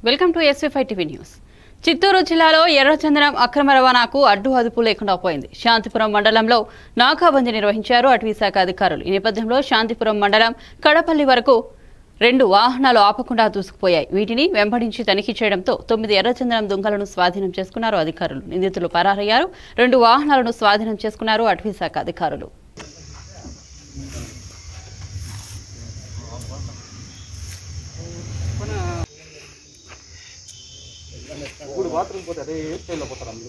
welcome to ఎస్వీఫై TV news Chittoor జిల్లాలో ఎర్రచందనం అక్రమ రవాణాకు అడ్డు అదుపు లేకుండా పోయింది శాంతిపురం మండలంలో నాకాబందీ నిర్వహించారు అటవీ శాఖ అధికారులు ఈ నేపథ్యంలో శాంతిపురం మండలం కడపల్లి వరకు రెండు వాహనాలు ఆపకుండా దూసుకుపోయాయి వీటిని వెంబడించి తనిఖీ చేయడంతో తొమ్మిది ఎర్రచందనం దుంగలను స్వాధీనం చేసుకున్నారు అధికారులు నిందితులు పరారయ్యారు రెండు వాహనాలను స్వాధీనం చేసుకున్నారు అటవీ శాఖ అధికారులు ఇప్పుడు బాత్రూమ్ పోతే అదే స్టైల్లో పోతారు అందరూ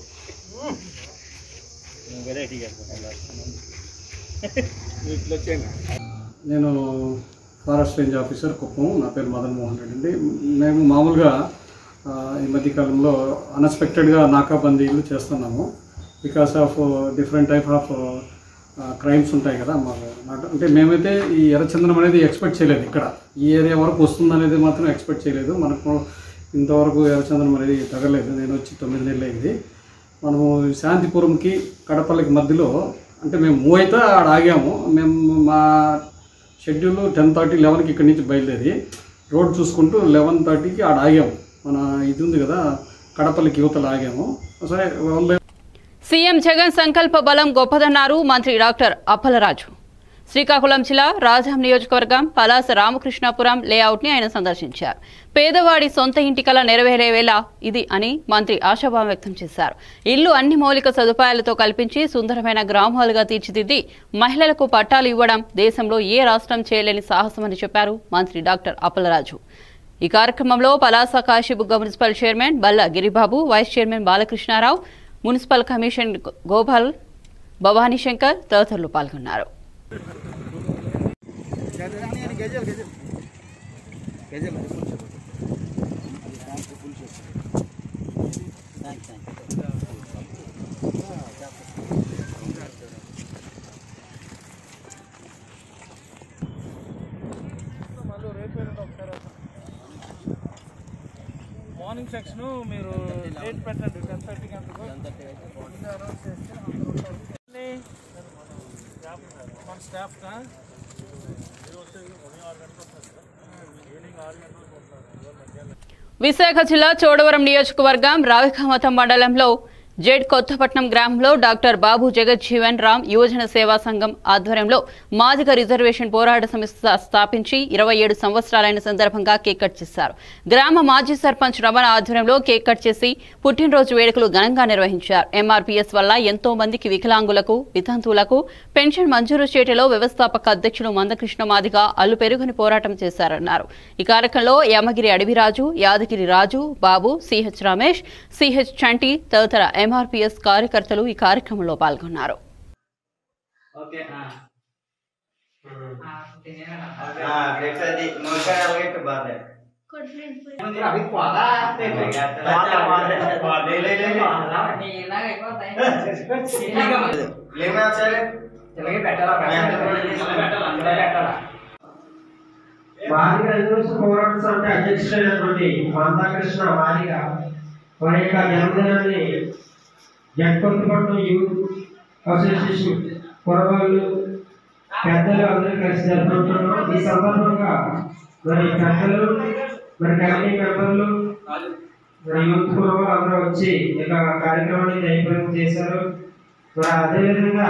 ఇట్లా వచ్చేయండి నేను ఫారెస్ట్ రేంజ్ ఆఫీసర్ కుప్పం నా పేరు మదన్ మోహన్ రెడ్డి అండి మేము మామూలుగా ఆ, ఈ మధ్యకాలంలో అన్ఎక్స్పెక్టెడ్గా నాకాబందీలు చేస్తున్నాము because of different type of crimes ఉంటాయి కదా మాకు నాకు- అంటే మేమైతే ఈ ఎర్రచందనం అనేది ఎక్స్పెక్ట్ చేయలేదు ఇక్కడ ఈ ఏరియా వరకు వస్తుందనేది మాత్రం ఎక్స్పెక్ట్ చేయలేదు మనకు ఇంతవరకు ఎర్రచందనం అనేది తగలేదు నేను వచ్చి తొమ్మిది నెలలు అయింది మనము శాంతిపురంకి కడపల్లికి మధ్యలో అంటే మేము మూవ్ అయితే ఆడ ఆగాము మేము మా షెడ్యూల్ టెన్ థర్టీ లెవెన్కి ఇక్కడి నుంచి బయలుదేరి రోడ్ చూసుకుంటూ లెవెన్ థర్టీకి ఆడ ఆగాము మన ఇది ఉంది కదా కడపల్లికి యువతలు ఆగాము సరే వన్ బై సీఎం జగన్ సంకల్ప బలం గొప్పదన్నారు మంత్రి డాక్టర్ అప్పలరాజు శ్రీకాకుళం జిల్లా రాజాం నియోజకవర్గం పలాస రామకృష్ణాపురం లేఅవుట్ ని ఆయన సందర్శించారు పేదవాడి సొంత ఇంటి కల నెరవేరే వేళ ఇది అని మంత్రి ఆశాభావం వ్యక్తం చేశారు ఇల్లు అన్ని మౌలిక సదుపాయాలతో కల్పించి సుందరమైన గ్రామాలుగా తీర్చిదిద్ది మహిళలకు పట్టాలు ఇవ్వడం దేశంలో ఏ రాష్ట్రం చేయలేని సాహసమని చెప్పారు మంత్రి డాక్టర్ అప్పలరాజు ఈ కార్యక్రమంలో Palasa Kashibugga municipal chairman Balla Giribabu vice chairman Balakrishnarao municipal commission Gopal Bhavani Shankar తదితరులు పాల్గొన్నారు గజల్ గజల్ గజల్ మార్నింగ్ సెక్షన్ మీరు డేట్ పెట్టండి టెన్ థర్టీకి మన స్టాఫ్ విశాఖ జిల్లా చోడవరం నియోజకవర్గం రావికామతం మండలంలో జెడ్ కొత్తపట్నం గ్రామంలో డాక్టర్ బాబు జగజ్జీవన్ రామ్ యువజన సేవా సంఘం ఆధ్వర్యంలో మాదిగ రిజర్వేషన్ పోరాట సంస్థ స్థాపించి ఇరవై ఏడు సంవత్సరాలైన సందర్భంగా కేక్ కట్ చేశారు గ్రామ మాజీ సర్పంచ్ రమణ ఆధ్వర్యంలో కేక్ కట్ చేసి పుట్టినరోజు వేడుకలు ఘనంగా నిర్వహించారు ఎంఆర్పీఎస్ వల్ల ఎంతో మందికి వికలాంగులకు వితంతువులకు పెన్షన్ మంజూరు చేయటంలో వ్యవస్థాపక అధ్యక్షులు మందకృష్ణ మాదిగ అల్లు పెరుగుని పోరాటం చేశారన్నారు ఈ కార్యక్రమంలో యామగిరి అడవిరాజు యాదగిరి రాజు బాబు సిహెచ్ రమేష్ సిహెచ్ చంటి తదితర ఎంఆర్పీఎస్ కార్యకర్తలు ఈ కార్యక్రమంలో పాల్గొన్నారు ఓకే అది నూట బాధ అవి పోదా లేమా సరే వారిగా రిజర్వేషన్ పోరాట సమితి అధ్యక్షుడైనటువంటి మందాకృష్ణ వారిగా వారి యొక్క జన్మదినాన్ని జగపతిపట్నం యూత్ అసోసియేషన్ కురవాళ్ళు పెద్దలు అందరూ కలిసి జరుపుకుంటున్నాం ఈ సందర్భంగా మరి పెద్దలు మరి కమిటీ మెంబర్లు మరి యూత్ కురవాళ్ళు అందరూ వచ్చి ఈ యొక్క కార్యక్రమాన్ని జయప్రదం చేశారు మరి అదేవిధంగా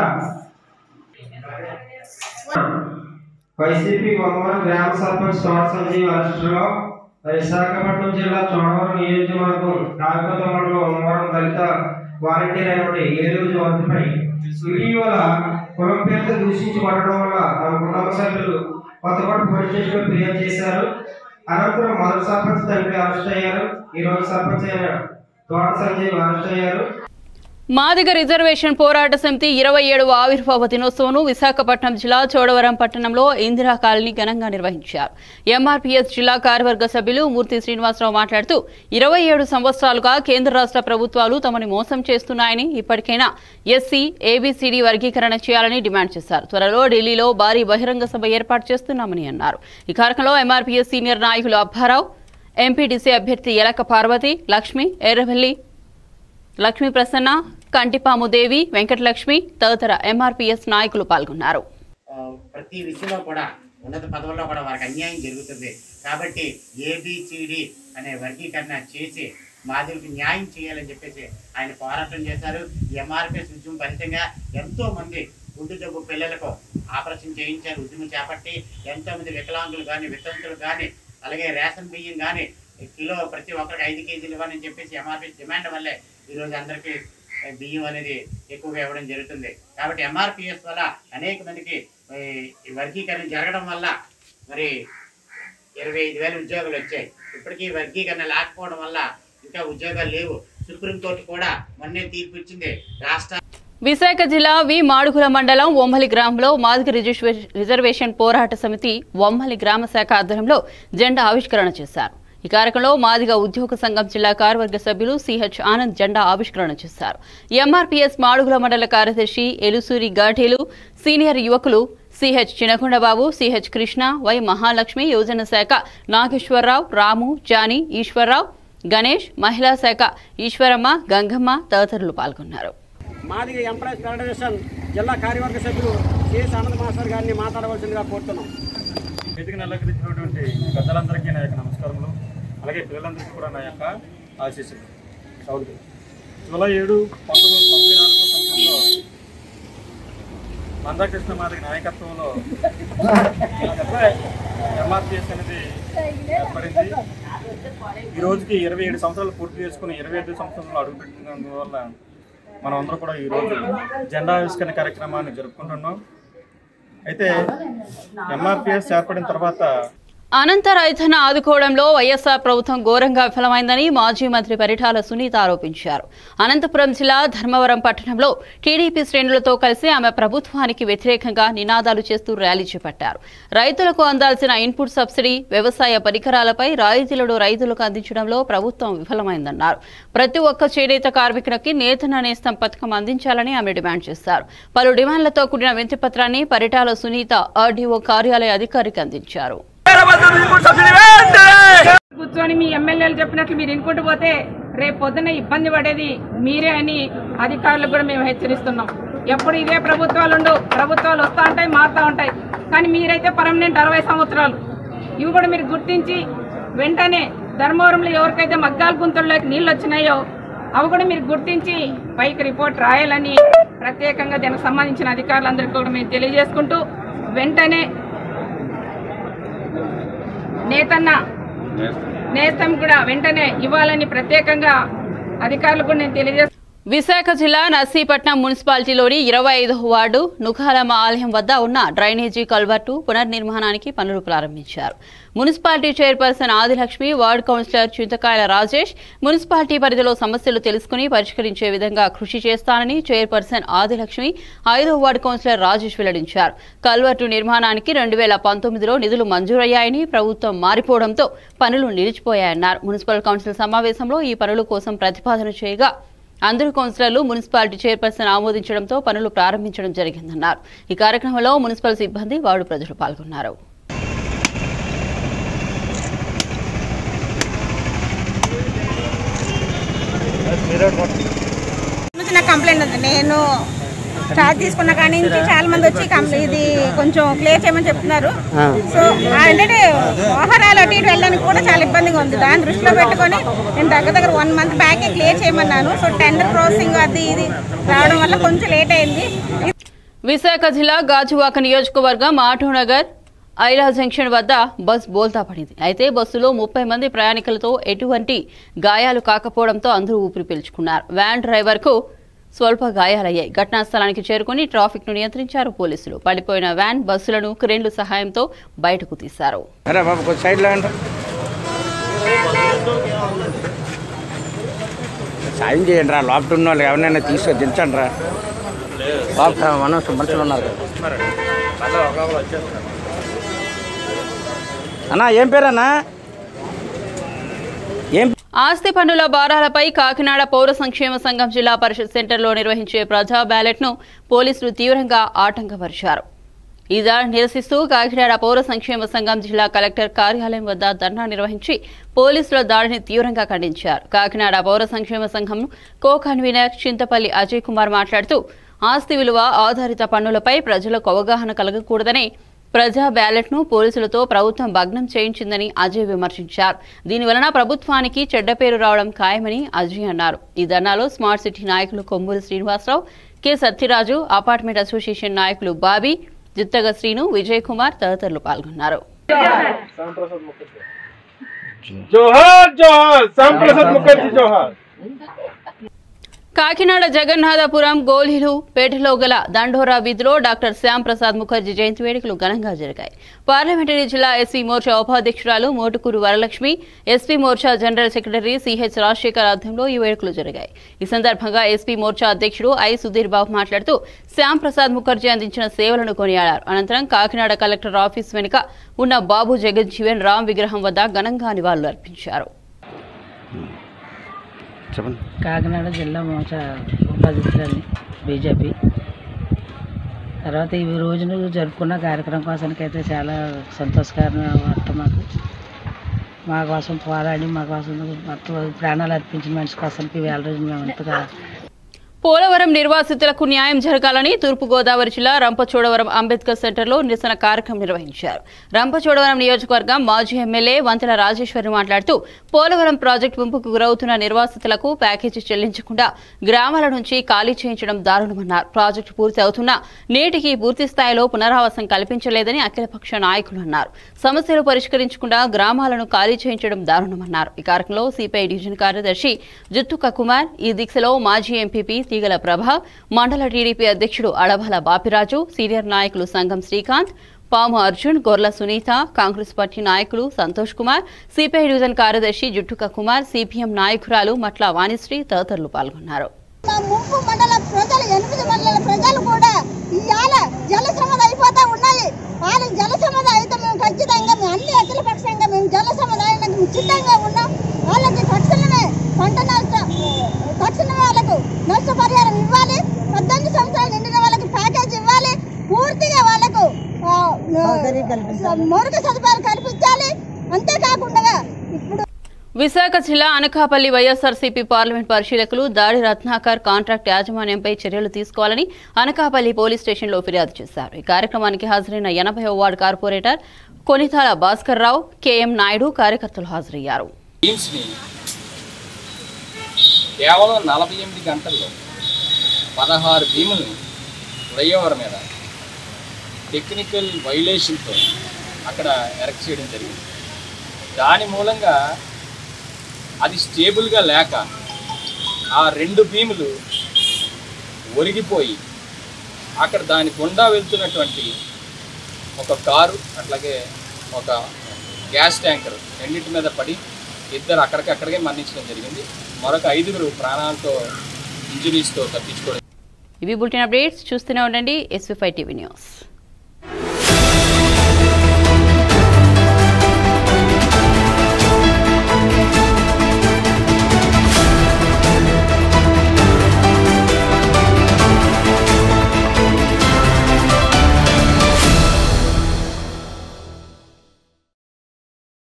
వైసీపీ బొమ్మవరం గ్రామ సర్పంచ్ తోట సంజీవ్ అరెస్టులో విశాఖపట్నం జిల్లా చోడవరం నియోజకవర్గం కాకపోత మండలం బొమ్మవరం దళిత వాలంటీర్ అయినటువంటి ఏలూరు యువతపై ఇటీవల కులం పేరుతో దూషించి కొట్టడం వల్ల తమ కుటుంబ సభ్యులు కొత్తకోట పోలీస్ స్టేషన్లో ఫిర్యాదు చేశారు అనంతరం మొదటి సర్పంచ్ తండ్రి అరెస్ట్ అయ్యారు ఈ రోజు సర్పంచ్ అయిన తోట సంజీవ్ అరెస్ట్ అయ్యారు మాదిగ రిజర్వేషన్ పోరాట సమితి ఇరవై ఏడవ ఆవిర్భావ దినోత్సవం విశాఖపట్నం జిల్లా చోడవరం పట్టణంలో ఇందిరా కాలనీ ఘనంగా నిర్వహించారు ఎంఆర్పీఎస్ జిల్లా కార్యవర్గ సభ్యులు మూర్తి శ్రీనివాసరావు మాట్లాడుతూ ఇరవై ఏడు సంవత్సరాలుగా కేంద్ర రాష్ట్ర ప్రభుత్వాలు తమని మోసం చేస్తున్నాయని ఇప్పటికైనా ఎస్సీ ఏబీసీడీ వర్గీకరణ చేయాలని డిమాండ్ చేశారు త్వరలో ఢిల్లీలో భారీ బహిరంగ సభ ఏర్పాటు చేస్తున్నామని అన్నారు ఈ కార్యక్రమంలో ఎంఆర్పీఎస్ సీనియర్ నాయకులు అబ్బారావు ఎంపీటీసీ అభ్యర్థి ఎలక పార్వతి లక్ష్మి ఎర్రవెల్లి లక్ష్మీ ప్రసన్న కంటిపాము దేవి వెంకటలక్ష్మి తదితర ఎంఆర్పీఎస్ నాయకులు పాల్గొన్నారు ఆ, ప్రతి విషయంలో కూడా ఉన్నత పదవుల్లో కూడా వారికి అన్యాయం జరుగుతుంది కాబట్టి ఏబిసిడి అనే వర్గీకరణ చేసి మాదిరికి న్యాయం చేయాలని చెప్పేసి ఆయన పోరాటం చేశారు ఎంఆర్పిఎస్ ఉద్యమం ఫలితంగా ఎంతో మంది గుండె జబ్బు పిల్లలకు ఆపరేషన్ చేయించారు ఉద్యమం చేపట్టి ఎంతో మంది వికలాంగులు కానీ వితంతులు కానీ అలాగే రేషన్ బియ్యం కానీ కిలో ప్రతి ఒక్కరికి ఐదు కేజీలు ఇవ్వాలని చెప్పేసి ఎంఆర్పిఎస్ డిమాండ్ వల్లే ఈరోజు అందరికీ ఏ, బియ్యం అనేది ఎక్కువగా ఇవ్వడం జరుగుతుంది కాబట్టి ఎంఆర్పిఎస్ వల్ల అనేక మందికి ఏ, ఈ వర్గీకరణ జరగడం వల్ల మరి ఇరవై ఐదు వేల ఉద్యోగాలు వచ్చాయి ఇప్పటికీ వర్గీకరణ లేకపోవడం వల్ల ఇంకా ఉద్యోగాలు లేవు సుప్రీంకోర్టు కూడా మొన్నే తీర్పు ఇచ్చింది రాష్ట్ర విశాఖ జిల్లా వి మాడుగుల మండలం ఒమ్మలి గ్రామంలో మాదిగ రిజర్వే- రిజర్వేషన్ పోరాట సమితి ఒమ్మలి గ్రామ శాఖ ఆధ్వర్యంలో జెండా ఆవిష్కరణ చేశారు ఈ కార్యక్రమంలో మాదిగ ఉద్యోగ సంఘం జిల్లా కార్యవర్గ సభ్యులు సిహెచ్ ఆనంద్ జెండా ఆవిష్కరణ చేశారు ఎంఆర్పీఎస్ మాడుగుల మండల కార్యదర్శి ఎలుసూరి గాఠేలు సీనియర్ యువకులు CH Chinakondababu CH Krishna Y Mahalakshmi యువజన శాఖ నాగేశ్వరరావు రాము జానీ ఈశ్వరరావు గణేష్ మహిళా శాఖ ఈశ్వరమ్మ గంగమ్మ తదితరులు పాల్గొన్నారు మాదిగ ఎంప్లాయీస్ ఫెడరేషన్ జిల్లా కార్యవర్గ సభ్యులు సిఎస్ ఆనంద్ మాస్టర్ గారిని మాట్లాడవలసిందిగా కోరుతున్నాం వేదికను అలంకరించినటువంటి పెద్దలందరికీ నా యొక్క నమస్కారములు అలాగే పిల్లలందరికీ కూడా నా యొక్క ఆశీస్సులు చదువు జూలై ఏడు పంతొమ్మిది వందల తొంభై నాలుగో సంవత్సరంలో మందాకృష్ణ మాదిరి నాయకత్వంలో ఎంఆర్పిఎస్ అనేది ఏర్పడింది ఈ రోజుకి ఇరవై ఏడు సంవత్సరాలు పూర్తి చేసుకుని ఇరవై ఐదు సంవత్సరంలో అడుగుపెట్టినందువల్ల మనం అందరూ కూడా ఈ రోజు జెండా ఆవిష్కరణ కార్యక్రమాన్ని జరుపుకుంటున్నాం అయితే ఎంఆర్పిఎస్ ఏర్పడిన తర్వాత అనంత రైతన్న ఆదుకోవడంలో వైఎస్ఆర్ ప్రభుత్వం ఘోరంగా విఫలమైందని మాజీ మంత్రి పరిటాల సునీత ఆరోపించారు అనంతపురం జిల్లా ధర్మవరం పట్టణంలో టీడీపీ శ్రేణులతో కలిసి ఆమె ప్రభుత్వానికి వ్యతిరేకంగా నినాదాలు చేస్తూ ర్యాలీ చేపట్టారు రైతులకు అందాల్సిన ఇన్పుట్ సబ్సిడీ వ్యవసాయ పరికరాలపై రాయితీలను రైతులకు అందించడంలో ప్రభుత్వం విఫలమైందన్నారు ప్రతి ఒక్క చేనేత కార్మికునికి నేతన నేస్తం పథకం అందించాలని ఆమె డిమాండ్ చేశారు పలు డిమాండ్లతో కూడిన వినతి పత్రాన్ని పరిటాల సునీత ఆర్డీఓ కార్యాలయ అధికారికి అందించారు కూర్చొని మీ ఎమ్మెల్యేలు చెప్పినట్లు మీరు ఇనుకుంటూ పోతే రేపు పొద్దున ఇబ్బంది పడేది మీరే అని అధికారులకు కూడా మేము హెచ్చరిస్తున్నాం ఎప్పుడు ఇదే ప్రభుత్వాలు ఉండు ప్రభుత్వాలు వస్తూ ఉంటాయి మారుతూ ఉంటాయి కానీ మీరైతే పర్మనెంట్ అరవై సంవత్సరాలు ఇవి కూడా మీరు గుర్తించి వెంటనే ధర్మవరంలో ఎవరికైతే మగ్గాల గుంతల్లోకి నీళ్ళు వచ్చినాయో అవి కూడా మీరు గుర్తించి పైకి రిపోర్ట్ రాయాలని ప్రత్యేకంగా దీనికి సంబంధించిన అధికారులందరికీ కూడా మేము తెలియజేసుకుంటూ వెంటనే నేతన్న నేస్తం కూడా వెంటనే ఇవ్వాలని ప్రత్యేకంగా అధికారులకు కూడా నేను తెలియజేస్తున్నాను విశాఖ జిల్లా నర్సీపట్నం మున్సిపాలిటీలోని ఇరవై ఐదవ వార్డు నుఖాలమ్మ ఆలయం వద్ద ఉన్న డ్రైనేజీ కల్వర్టు పునర్నిర్మాణానికి పనులు ప్రారంభించారు municipality chairperson Adilakshmi ward councillor Chintakayala Rajesh municipality పరిధిలో సమస్యలు తెలుసుకుని పరిష్కరించే విధంగా కృషి చేస్తానని చైర్పర్సన్ ఆదిలక్ష్మి ఐదవ వార్డు కౌన్సిలర్ రాజేష్ వెల్లడించారు కల్వర్టు నిర్మాణానికి రెండు వేల పంతొమ్మిదిలో నిధులు మంజూరయ్యాయని ప్రభుత్వం మారిపోవడంతో పనులు నిలిచిపోయాయన్నారు మున్సిపల్ కౌన్సిల్ సమావేశంలో ఈ పనుల కోసం ప్రతిపాదన చేయగా అందరూ కౌన్సిలర్లు మున్సిపాలిటీ చైర్పర్సన్ ఆమోదించడంతో పనులు ప్రారంభించడం జరిగిందన్నారు ఈ కార్యక్రమంలో మున్సిపల్ సిబ్బంది వార్డు ప్రజలు పాల్గొన్నారు నుంచి నాకు కంప్లైంట్ ఉంది నేను చార్జ్ తీసుకున్న కాడి నుంచి చాలా మంది వచ్చి కంప్లై- ఇది కొంచెం క్లియర్ చేయమని చెప్తున్నారు సో అంటే వాహనాలు అటు ఇటు వెళ్ళడానికి కూడా చాలా ఇబ్బందిగా ఉంది దాన్ని దృష్టిలో పెట్టుకొని నేను దగ్గర దగ్గర వన్ మంత్ బ్యాకే క్లియర్ చేయమన్నాను సో టెండర్ క్రాసింగ్ అది ఇది రావడం వల్ల కొంచెం లేట్ అయింది విశాఖ జిల్లా గాజువాక నియోజకవర్గం ఆటోనగర్ ఐలా జంక్షన్ వద్ద బస్ బోల్తా పడింది అయితే బస్సులో ముప్పై మంది ప్రయాణికులతో ఎటువంటి గాయాలు కాకపోవడంతో అందరూ ఊపిరి పీల్చుకున్నారు వ్యాన్ డ్రైవర్కు స్వల్ప గాయాలయ్యాయి ఘటనా స్థలానికి చేరుకుని ట్రాఫిక్ ను నియంత్రించారు పోలీసులు పడిపోయిన వ్యాన్ బస్సులను క్రేన్లు సహాయంతో బయటకు తీశారు అరే బాబు కొంచెం సైడ్ లాగండి సాయం చేయండి రా లోపల ఉన్న వాళ్ళు ఎవరినైనా తీసుకొని దించండి రా లోపల మనం మనుషులు ఉన్నారు కదా అన్నా ఏం పేరన్నా ఏం ఆస్తి పన్నుల భారాలపై కాకినాడ పౌర సంక్షేమ సంఘం జిల్లా పరిషత్ సెంటర్లో నిర్వహించే ప్రజా బ్యాలెట్ను పోలీసులు తీవ్రంగా ఆటంకపరిచారు ఈ దాడిని నిరసిస్తూ కాకినాడ పౌర సంక్షేమ సంఘం జిల్లా కలెక్టర్ కార్యాలయం వద్ద ధర్నా నిర్వహించి పోలీసుల దాడిని తీవ్రంగా ఖండించారు కాకినాడ పౌర సంక్షేమ సంఘం కో కన్వీనర్ చింతపల్లి అజయ్ కుమార్ మాట్లాడుతూ ఆస్తి విలువ ఆధారిత పన్నులపై ప్రజలకు అవగాహన కలగకూడదని ప్రజా బ్యాలెట్ను పోలీసులతో ప్రభుత్వం భగ్నం చేయించిందని అజయ్ విమర్శించారు దీనివలన ప్రభుత్వానికి చెడ్డ పేరు రావడం ఖాయమని అజయ్ అన్నారు ఈ ధర్నాలో స్మార్ట్ సిటీ నాయకులు Kommuri Srinivasarao K Satyaraju apartment association నాయకులు బాబీ జిత్తగ శ్రీను విజయ్ కుమార్ తదితరులు పాల్గొన్నారు జోహార్ జోహార్ శ్యామ్ ప్రసాద్ ముఖర్జీ జోహార్ కాకినాడ జగన్నాథపురం గోలీలు పేటలో గల దండోరా వీధిలో డాక్టర్ శ్యామ్ ప్రసాద్ ముఖర్జీ జయంతి వేడుకలు ఘనంగా జరిగాయి పార్లమెంటరీ జిల్లా ఎస్పీ మోర్చా ఉపాధ్యక్షురాలు Motukuru Varalakshmi SP morcha general secretary CH Rajasekhar ఆధ్వర్యంలో ఈ వేడుకలు జరిగాయి ఈ సందర్భంగా ఎస్పీ మోర్చా అధ్యక్షుడు ఐ సుధీర్ బాబు మాట్లాడుతూ శ్యామ్ ప్రసాద్ ముఖర్జీ అందించిన సేవలను కొనియాడారు అనంతరం కాకినాడ కలెక్టర్ ఆఫీస్ వెనుక ఉన్న బాబు జగజ్జీవన్ రామ్ విగ్రహం వద్ద ఘనంగా నివాళులు అర్పించారు కాకినాడ జిల్లా మోచ ఉపాధ్యక్షురాలు బీజేపీ తర్వాత ఈ రోజున జరుపుకున్న కార్యక్రమం కోసానికి అయితే చాలా సంతోషకరమైన వార్త మాకు మా కోసం పోరాడి మా కోసం మొత్తం ప్రాణాలు అర్పించిన మనిషి కోసానికి వేల రోజులు మేము ఎంతగా పోలవరం నిర్వాసితులకు న్యాయం జరగాలని తూర్పుగోదావరి జిల్లా రంపచోడవరం అంబేద్కర్ సెంటర్లో నిరసన కార్యక్రమం నిర్వహించారు రంపచోడవరం నియోజకవర్గం మాజీ ఎమ్మెల్యే వంతెన రాజేశ్వరి మాట్లాడుతూ పోలవరం ప్రాజెక్టు ముంపుకు గురవుతున్న నిర్వాసితులకు ప్యాకేజీ చెల్లించకుండా గ్రామాల నుంచి ఖాళీ చేయించడం దారుణమన్నారు ప్రాజెక్టు పూర్తి అవుతున్నా నేటికి పూర్తి స్థాయిలో పునరావాసం కల్పించలేదని అఖిలపక్ష నాయకులు అన్నారు సమస్యలు పరిష్కరించకుండా గ్రామాలను ఖాళీ చేయించడం దారుణమన్నారు ఈ కార్యక్రమంలో సిపిఐ డివిజన్ కార్యదర్శి జుత్తుక కుమార్ ఈ దిశలో మాజీ ఎంపీపీ తీగల ప్రభ మండల టీడీపీ అధ్యక్షుడు అడభల బాపిరాజు సీనియర్ నాయకులు సంఘం శ్రీకాంత్ పాము అర్జున్ గొర్ల సునీత కాంగ్రెస్ పార్టీ నాయకులు సంతోష్ కుమార్ సిపిఐ డివిజన్ కార్యదర్శి జుట్టుక కుమార్ సిపిఎం నాయకురాలు మట్ల వాణిశ్రీ తదితరులు పాల్గొన్నారు మా ముంపు మండల ప్రజలు ఎనిమిది మండల ప్రజలు కూడా ఇవాళ జల సమాధి అయిపోతా ఉన్నాయి వాళ్ళకి జల సమాధి అయితే మేము ఖచ్చితంగా మేము అన్ని అఖిల పక్షంగా మేము జల సమాధానానికి మేము సిద్ధంగా ఉన్నాం వాళ్ళకి తక్షణమే పంట నష్టం తక్షణమే వాళ్ళకు నష్టపరిహారం ఇవ్వాలి పద్దెనిమిది సంవత్సరాలు నిండిన వాళ్ళకి ప్యాకేజ్ ఇవ్వాలి పూర్తిగా వాళ్ళకు ఆ, మౌలిక సదుపాయాలు కల్పించాలి అంతేకాకుండా ఇప్పుడు విశాఖ జిల్లా అనకాపల్లి వైఎస్ఆర్సీపీ పార్లమెంట్ పరిశీలకులు దాడి రత్నాకర్ కాంట్రాక్ట్ యాజమాన్యంపై చర్యలు తీసుకోవాలని అనకాపల్లి పోలీస్ స్టేషన్లో ఫిర్యాదు చేశారు ఈ కార్యక్రమానికి హాజరైన ఎనభై ward corporator Konithala Bhaskar Rao KM Naidu కార్యకర్తలు హాజరయ్యారు టీమ్స్ని కేవలం నలభై ఎనిమిది గంటల్లో పదహారు భీముల్ని ఫ్లైఓవర్ మీద టెక్నికల్ వైలేషన్తో అక్కడ ఎరెక్ట్ చేయడం జరిగింది దాని మూలంగా అది స్టేబుల్గా లేక ఆ రెండు భీములు ఒరిగిపోయి అక్కడ దాని గుండా వెళ్తున్నటువంటి ఒక కారు అట్లాగే ఒక గ్యాస్ ట్యాంకర్ రెండింటి మీద పడి ఇద్దరు అక్కడికక్కడికే మరణించడం జరిగింది మరొక ఐదుగురు ప్రాణాలతో ఇంజరీస్తో తప్పించుకోవడం ఇవి బులెటిన్ అప్డేట్స్ చూస్తూనే ఉండండి ఎస్వీఫై టీవీ న్యూస్